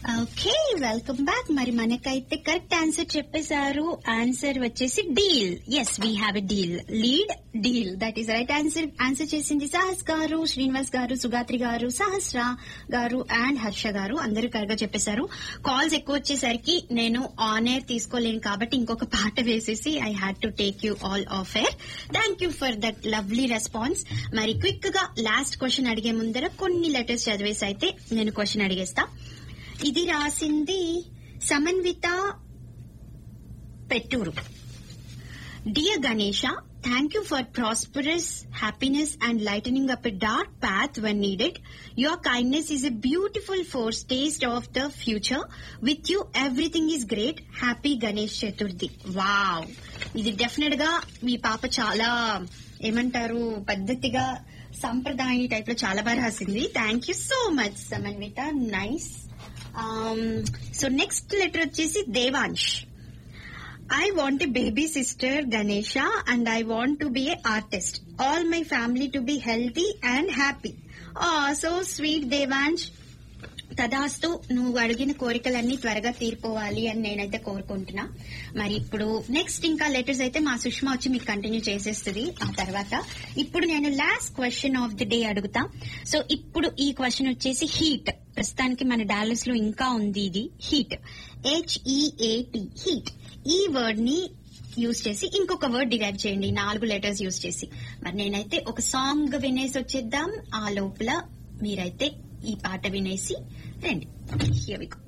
Okay welcome back మరి మనకైతే correct answer చెప్పేశారు ఆన్సర్ వచ్చేసి deal yes we have a deal lead deal that is right answer answer చేసింది సాహస్ గారు శ్రీనివాస్ గారు సుగాత్రి గారు సహస్ర గారు అండ్ హర్ష గారు అందరూ కరెక్ట్ గా చెప్పేశారు కాల్స్ ఎక్కువ వచ్చేసరికి నేను ఆన్ ఎయిర్ తీసుకోలేను కాబట్టి ఇంకొక పాట వేసేసి I had to take you all of air thank you for that lovely response మరి క్విక్ గా లాస్ట్ క్వశ్చన్ అడిగే ముందర కొన్ని లెటర్స్ చదివేసి అయితే నేను క్వశ్చన్ అడిగేస్తా ఇది రాసింది Samanvitha Petturu dear Ganesha thank you for prosperous happiness and lightening up a dark path when needed your kindness is a beautiful force taste of the future with you everything is great happy Ganesh Chaturthi wow ఇది definite గా మీ పాప చాలా ఏమంటారు పద్ధతిగా సంప్రదాయ type లో చాలా బాగా రాసింది thank you so much Samanvitha nice so next letter వచ్చేసి Devansh I want a baby sister, Ganesha, and I want to be an artist. All my family to be healthy and happy. Oh, so sweet, Devansh. తదాస్తు నువ్వు అడిగిన కోరికలన్నీ త్వరగా తీరిపోవాలి అని నేనైతే కోరుకుంటున్నా మరి ఇప్పుడు నెక్స్ట్ ఇంకా లెటర్స్ అయితే మా సుష్మా వచ్చి మీకు కంటిన్యూ చేసేస్తుంది ఆ తర్వాత ఇప్పుడు నేను last question of the day అడుగుతా సో ఇప్పుడు ఈ క్వశ్చన్ వచ్చేసి హీట్ ప్రస్తుతానికి మన డాలస్ లో ఇంకా ఉంది ఇది heat H E A word heat use చేసి ఇంకొక వర్డ్ డిరైవ్ చేయండి నాలుగు లెటర్స్ యూజ్ చేసి మరి నేనైతే ఒక సాంగ్ వినేసి వచ్చేద్దాం ఆ లోపల మీరైతే ఈ పాట వినేసి రండి హియర్ వి గో